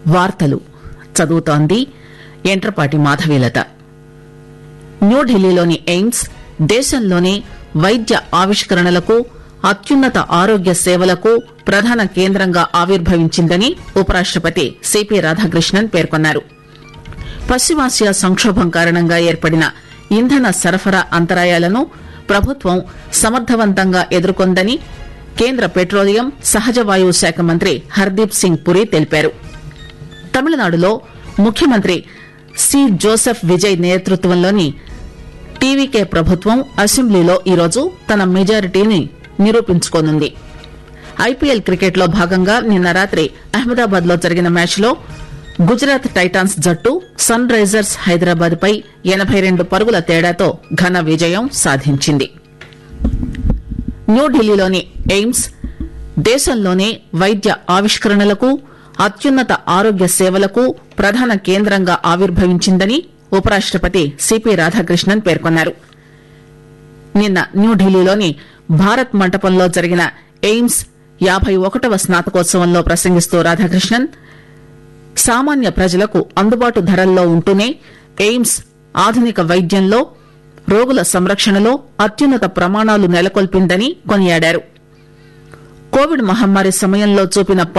వార్తలు చదువుతోంది ఎంట్రపాటి మాధవీలత న్యూఢిల్లీలోని ఎయిమ్స్ దేశంలోనే వైద్య ఆవిష్కరణలకు అత్యున్నత ఆరోగ్య సేవలకు ప్రధాన కేంద్రంగా ఆవిర్భవించిందని ఉపరాష్టపతి సిపి రాధాకృష్ణన్ పేర్కొన్నారు పశ్చిమాసియా సంక్షోభం కారణంగా ఏర్పడిన ఇంధన సరఫరా అంతరాయాలను ప్రభుత్వం సమర్థవంతంగా ఎదుర్కొందని కేంద్ర పెట్రోలియం సహజ వాయువు శాఖ మంత్రి హర్దీప్ సింగ్ పురి తెలిపారు తమిళనాడులో ముఖ్యమంత్రి సి జోసెఫ్ విజయ్ నేతృత్వంలోని టీవీకే ప్రభుత్వం అసెంబ్లీలో ఈరోజు తన మెజారిటీని నిరూపించుకోనుంది ఐపీఎల్ క్రికెట్ లో భాగంగా నిన్న రాత్రి అహ్మదాబాద్ లో జరిగిన మ్యాచ్ లో గుజరాత్ టైటాన్స్ జట్టు సన్ రైజర్స్ హైదరాబాద్ పై ఎనబై రెండు పరుగుల తేడాతో ఘన విజయం సాధించింది న్యూఢిల్లీలోని ఎయిమ్స్ దేశంలోనే వైద్య ఆవిష్కరణలకు అత్యున్నత ఆరోగ్య సేవలకు ప్రధాన కేంద్రంగా ఆవిర్భవించిందని ఉపరాష్టపతి సిపి రాధాకృష్ణన్ పేర్కొన్నారు నిన్న న్యూఢిల్లీలోని భారత్ మంటపంలో జరిగిన ఎయిమ్స్ యాబై ఒకటవ స్నాతకోత్సవంలో ప్రసంగిస్తూ రాధాకృష్ణన్ సామాన్య ప్రజలకు అందుబాటు ధరల్లో ఉంటూనే ఎయిమ్స్ ఆధునిక వైద్యంలో రోగుల సంరక్షణలో అత్యున్నత ప్రమాణాలు నెలకొల్పిందని కొనియాడారు కోవిడ్ మహమ్మారి సమయంలో చూపిన